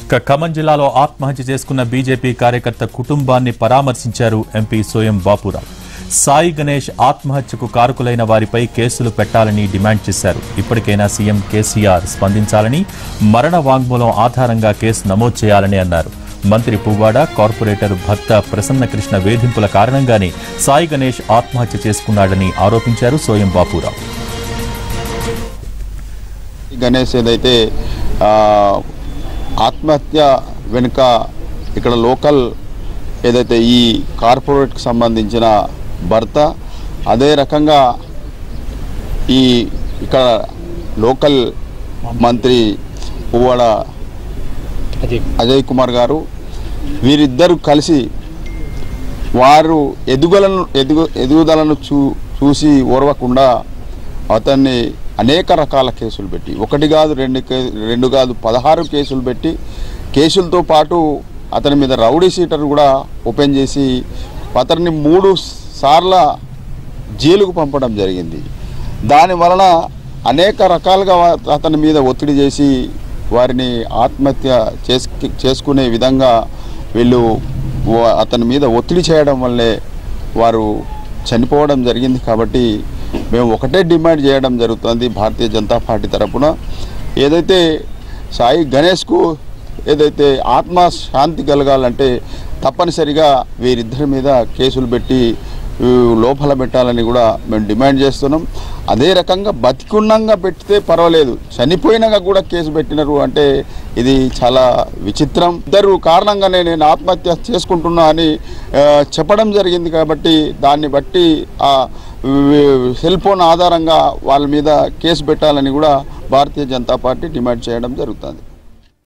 ఇక ఖమ్మం జిల్లాలో ఆత్మహత్య చేసుకున్న బీజేపీ కార్యకర్త కుటుంబాన్ని పరామర్శించారు ఎంపీ సోయం బాపురావు సాయి గణేష్ ఆత్మహత్యకు కారకులైన వారిపై కేసులు పెట్టాలని డిమాండ్ చేశారు ఇప్పటికైనా సీఎం కేసీఆర్ స్పందించాలని మరణ వాంగ్మూలం ఆధారంగా కేసు నమోదు చేయాలని అన్నారు మంత్రి పువ్వాడ కార్పొరేటర్ భర్త ప్రసన్నకృష్ణ వేధింపుల కారణంగానే సాయి గణేష్ ఆత్మహత్య చేసుకున్నాడని ఆరోపించారు సోయం బాపురావు గణేష్ ఏదైతే ఆ, ఆత్మహత్య వెనుక ఇక్కడ లోకల్ ఏదైతే ఈ కార్పొరేట్కి సంబంధించిన భర్త అదే రకంగా ఈ ఇక్కడ లోకల్ మంత్రి పువ్వాడ అజయ్ కుమార్ గారు వీరిద్దరు కలిసి వారు ఎదుగులను ఎదుగు ఎదుగుదలను చూ చూసి ఓర్వకుండా అతన్ని అనేక రకాల కేసులు పెట్టి ఒకటి కాదు రెండు కే- రెండు కాదు పదహారు కేసులు పెట్టి కేసులతో పాటు అతని మీద రౌడీ షీటర్ కూడా ఓపెన్ చేసి అతన్ని మూడు సార్ల జైలుకు పంపడం జరిగింది దాని వలన అనేక రకాలుగా వా- అతని మీద ఒత్తిడి చేసి వారిని ఆత్మహత్య చేసు చేసుకునే విధంగా వీళ్ళు వా- అతని మీద ఒత్తిడి చేయడం వల్లే వారు చనిపోవడం జరిగింది కాబట్టి మేము ఒకటే డిమాండ్ చేయడం జరుగుతుంది భారతీయ జనతా పార్టీ తరపున ఏదైతే సాయి గణేష్కు ఏదైతే ఆత్మ శాంతి కలగాలంటే తప్పనిసరిగా వీరిద్దరి మీద కేసులు పెట్టి ఈ, లోపల పెట్టాలని కూడా మేము డిమాండ్ చేస్తున్నాం అదే రకంగా బతికున్నంగా పెడితే పర్వాలేదు చనిపోయినాక కూడా కేసు పెట్టినారు అంటే ఇది చాలా విచిత్రం ఇద్దరు కారణంగానే నేను ఆత్మహత్య చేసుకుంటున్నా అని ఆ, చెప్పడం జరిగింది కాబట్టి దాన్ని బట్టి ఆ వి- సెల్ ఫోన్ ఆధారంగా వాళ్ళ మీద కేసు పెట్టాలని కూడా భారతీయ జనతా పార్టీ డిమాండ్ చేయడం జరుగుతుంది